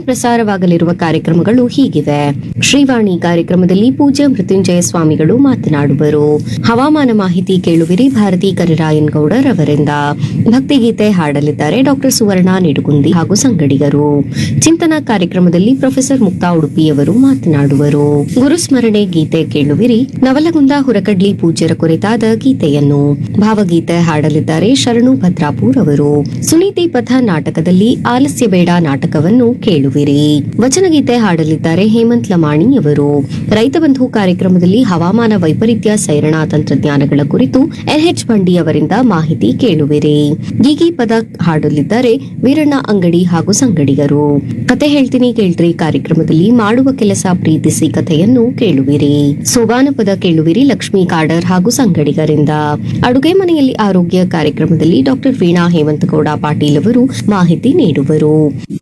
ಪ್ರಸಾರವಾಗಲಿರುವ ಕಾರ್ಯಕ್ರಮಗಳು ಹೀಗಿವೆ ಶ್ರೀವಾಣಿ ಕಾರ್ಯಕ್ರಮದಲ್ಲಿ ಪೂಜ್ಯ ಮೃತ್ಯುಂಜಯ ಸ್ವಾಮಿಗಳು ಮಾತನಾಡುವರು ಹವಾಮಾನ ಮಾಹಿತಿ ಕೇಳುವಿರಿ ಭಾರತಿ ಕರಿರಾಯನ್ ಗೌಡರ್ ಅವರಿಂದ ಭಕ್ತಿಗೀತೆ ಹಾಡಲಿದ್ದಾರೆ ಡಾಕ್ಟರ್ ಸುವರ್ಣ ನಿಡುಗುಂದಿ ಹಾಗೂ ಸಂಗಡಿಗರು ಚಿಂತನಾ ಕಾರ್ಯಕ್ರಮದಲ್ಲಿ ಪ್ರೊಫೆಸರ್ ಮುಕ್ತಾ ಉಡುಪಿಯವರು ಮಾತನಾಡುವರು ಗುರುಸ್ಮರಣೆ ಗೀತೆ ಕೇಳುವಿರಿ ನವಲಗುಂದ ಹುರಕಡ್ಲಿ ಪೂಜ್ಯರ ಕುರಿತಾದ ಗೀತೆಯನ್ನು ಭಾವಗೀತೆ ಹಾಡಲಿದ್ದಾರೆ ಶರಣು ಭದ್ರಾಪುರ್ ಅವರು ಸುನೀತಿ ಪಥ ನಾಟಕದಲ್ಲಿ ಆಲಸ್ಯ ಬೇಡ ನಾಟಕವನ್ನು ಕೇಳುವಿರಿ ವಚನಗೀತೆ ಹಾಡಲಿದ್ದಾರೆ ಹೇಮಂತ್ ಲಮಾಣಿ ಅವರು ರೈತ ಬಂಧು ಕಾರ್ಯಕ್ರಮದಲ್ಲಿ ಹವಾಮಾನ ವೈಪರೀತ್ಯ ಸೈರಣಾ ತಂತ್ರಜ್ಞಾನಗಳ ಕುರಿತು ಎನ್ಎಚ್ ಬಂಡಿ ಅವರಿಂದ ಮಾಹಿತಿ ಕೇಳುವಿರಿ ಗೀಗಿ ಪದ ಹಾಡಲಿದ್ದಾರೆ ವೀರಣ್ಣ ಅಂಗಡಿ ಹಾಗೂ ಸಂಗಡಿಗರು ಕತೆ ಹೇಳ್ತೀನಿ ಕೇಳ್ರಿ ಕಾರ್ಯಕ್ರಮದಲ್ಲಿ ಮಾಡುವ ಕೆಲಸ ಪ್ರೀತಿಸಿ ಕಥೆಯನ್ನು ಕೇಳುವಿರಿ ಸೋಬಾನ ಪದ ಕೇಳುವಿರಿ ಲಕ್ಷ್ಮೀ ಕಾಡರ್ ಹಾಗೂ ಸಂಗಡಿಗರಿಂದ ಅಡುಗೆ ಮನೆಯಲ್ಲಿ ಆರೋಗ್ಯ ಕಾರ್ಯಕ್ರಮದಲ್ಲಿ ಡಾಕ್ಟರ್ ವೀಣಾ ಹೇಮಂತಗೌಡ ಪಾಟೀಲ್ ಅವರು ಮಾಹಿತಿ ನೀಡುವರು